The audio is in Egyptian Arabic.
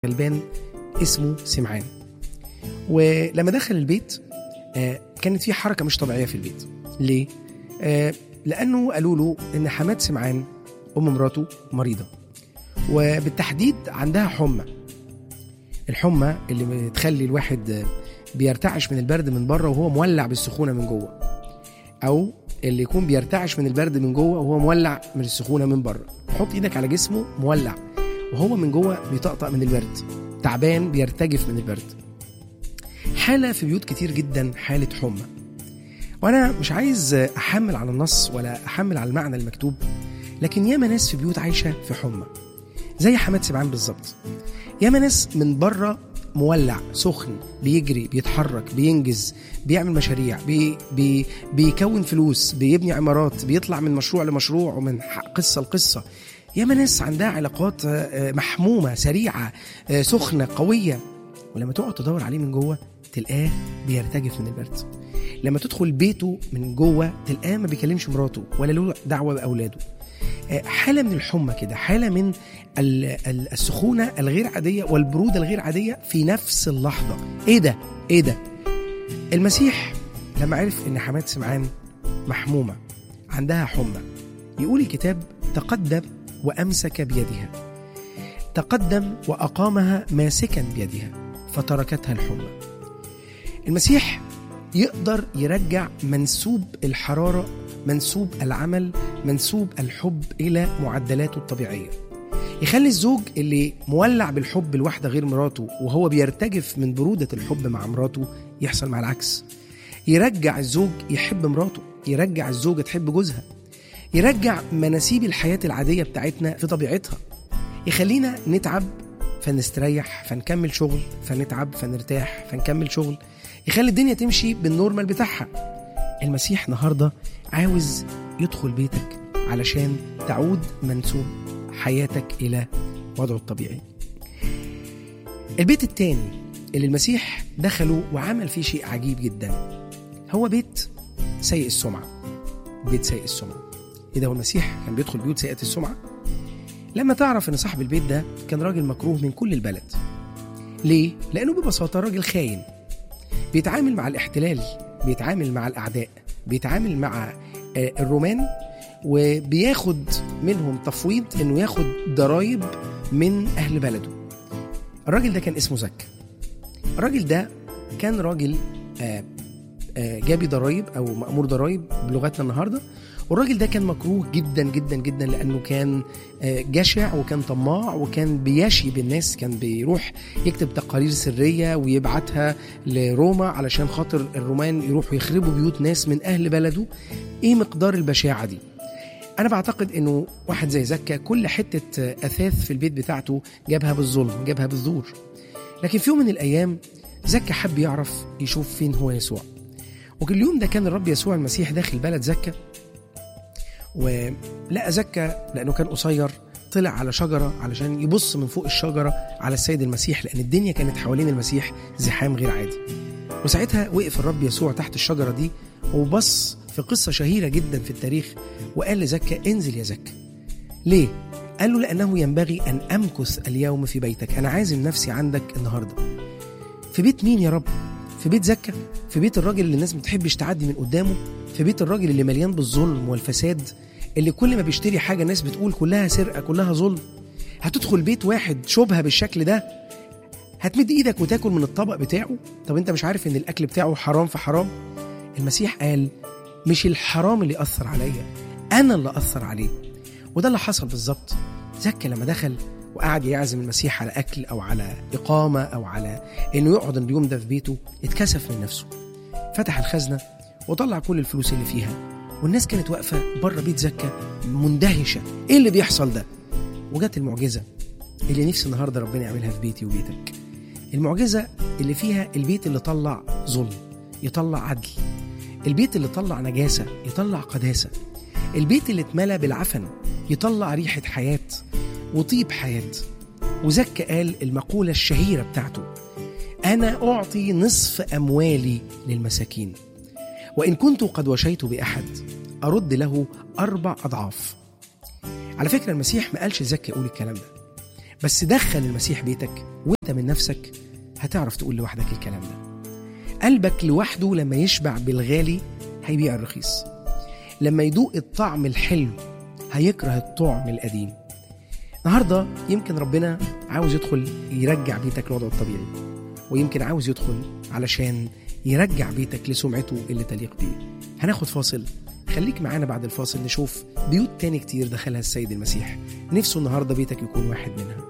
غلبان اسمه سمعان ولما دخل البيت آه، كانت في حركة مش طبيعية في البيت ليه؟ آه، لأنه قالوا له إن حماد سمعان أم مراته مريضة وبالتحديد عندها حمى الحمى اللي بتخلي الواحد آه، بيرتعش من البرد من بره وهو مولع بالسخونة من جوه أو اللي يكون بيرتعش من البرد من جوه وهو مولع من السخونة من بره حط إيدك على جسمه مولع وهو من جوه بيطقطق من البرد تعبان بيرتجف من البرد حالة في بيوت كتير جدا حالة حمى وأنا مش عايز أحمل على النص ولا أحمل على المعنى المكتوب لكن ياما ناس في بيوت عايشة في حمى زي حماد سبعان بالظبط ياما ناس من بره مولع سخن بيجري بيتحرك بينجز بيعمل مشاريع بي بي بيكون فلوس بيبني عمارات بيطلع من مشروع لمشروع ومن ح- قصة لقصة ياما ناس عندها علاقات آه، آه، محمومة سريعة آه، سخنة قوية ولما تقعد تدور عليه من جوه تلقاه بيرتجف من البرد لما تدخل بيته من جوه تلقاه ما بيكلمش مراته ولا له دعوه باولاده آه، حاله من الحمى كده حاله من ال- ال- السخونه الغير عاديه والبروده الغير عاديه في نفس اللحظه ايه ده ايه ده المسيح لما عرف ان حماد سمعان محمومه عندها حمى يقول الكتاب تقدم وامسك بيدها تقدم واقامها ماسكا بيدها فتركتها الحمى المسيح يقدر يرجع منسوب الحراره منسوب العمل منسوب الحب الى معدلاته الطبيعيه يخلي الزوج اللي مولع بالحب لواحده غير مراته وهو بيرتجف من بروده الحب مع مراته يحصل مع العكس يرجع الزوج يحب مراته يرجع الزوجه تحب جوزها يرجع مناسيب الحياه العاديه بتاعتنا في طبيعتها يخلينا نتعب فنستريح فنكمل شغل فنتعب فنرتاح فنكمل شغل يخلي الدنيا تمشي بالنورمال بتاعها المسيح النهارده عاوز يدخل بيتك علشان تعود منسوب حياتك الى وضعه الطبيعي البيت التاني اللي المسيح دخله وعمل فيه شيء عجيب جدا هو بيت سيء السمعه بيت سيء السمعه ايه ده هو المسيح كان بيدخل بيوت سيئه السمعه لما تعرف ان صاحب البيت ده كان راجل مكروه من كل البلد ليه لانه ببساطه راجل خاين بيتعامل مع الاحتلال بيتعامل مع الاعداء بيتعامل مع آه، الرومان وبياخد منهم تفويض انه ياخد ضرايب من اهل بلده الراجل ده كان اسمه زكا الراجل ده كان راجل آه، آه، جابي ضرايب او مأمور ضرايب بلغتنا النهارده والراجل ده كان مكروه جدا جدا جدا لانه كان آه، جشع وكان طماع وكان بيشي بالناس كان بيروح يكتب تقارير سريه ويبعتها لروما علشان خاطر الرومان يروحوا يخربوا بيوت ناس من اهل بلده ايه مقدار البشاعه دي انا بعتقد انه واحد زي زكا كل حته آه، اثاث في البيت بتاعته جابها بالظلم جابها بالزور لكن في يوم من الايام زكا حب يعرف يشوف فين هو يسوع وكل اليوم ده كان الرب يسوع المسيح داخل بلد زكا ولقى زكا لانه كان قصير طلع على شجره علشان يبص من فوق الشجره على السيد المسيح لان الدنيا كانت حوالين المسيح زحام غير عادي وساعتها وقف الرب يسوع تحت الشجره دي وبص في قصه شهيره جدا في التاريخ وقال لزكا انزل يا زكا ليه قال له لانه ينبغي ان امكث اليوم في بيتك انا عازم نفسي عندك النهارده في بيت مين يا رب في بيت زكا في بيت الراجل اللي الناس ما بتحبش تعدي من قدامه في بيت الراجل اللي مليان بالظلم والفساد اللي كل ما بيشتري حاجه الناس بتقول كلها سرقه كلها ظلم هتدخل بيت واحد شبهه بالشكل ده هتمد ايدك وتاكل من الطبق بتاعه طب انت مش عارف ان الاكل بتاعه حرام في حرام المسيح قال مش الحرام اللي اثر عليا انا اللي اثر عليه وده اللي حصل بالظبط زكا لما دخل وقعد يعزم المسيح على اكل او على اقامه او على انه يقعد اليوم ده في بيته اتكسف من نفسه فتح الخزنه وطلع كل الفلوس اللي فيها والناس كانت واقفه بره بيت زكا مندهشه ايه اللي بيحصل ده وجت المعجزه اللي نفسي النهارده ربنا يعملها في بيتي وبيتك المعجزه اللي فيها البيت اللي طلع ظلم يطلع عدل البيت اللي طلع نجاسه يطلع قداسه البيت اللي اتملى بالعفن يطلع ريحه حياه وطيب حياه وزكى قال المقوله الشهيره بتاعته انا اعطي نصف اموالي للمساكين وان كنت قد وشيت باحد ارد له اربع اضعاف على فكره المسيح ما قالش زكى يقول الكلام ده بس دخل المسيح بيتك وانت من نفسك هتعرف تقول لوحدك الكلام ده قلبك لوحده لما يشبع بالغالي هيبيع الرخيص لما يدوق الطعم الحلو هيكره الطعم القديم النهارده يمكن ربنا عاوز يدخل يرجع بيتك لوضعه الطبيعي ويمكن عاوز يدخل علشان يرجع بيتك لسمعته اللي تليق بيه هناخد فاصل خليك معانا بعد الفاصل نشوف بيوت تاني كتير دخلها السيد المسيح نفسه النهارده بيتك يكون واحد منها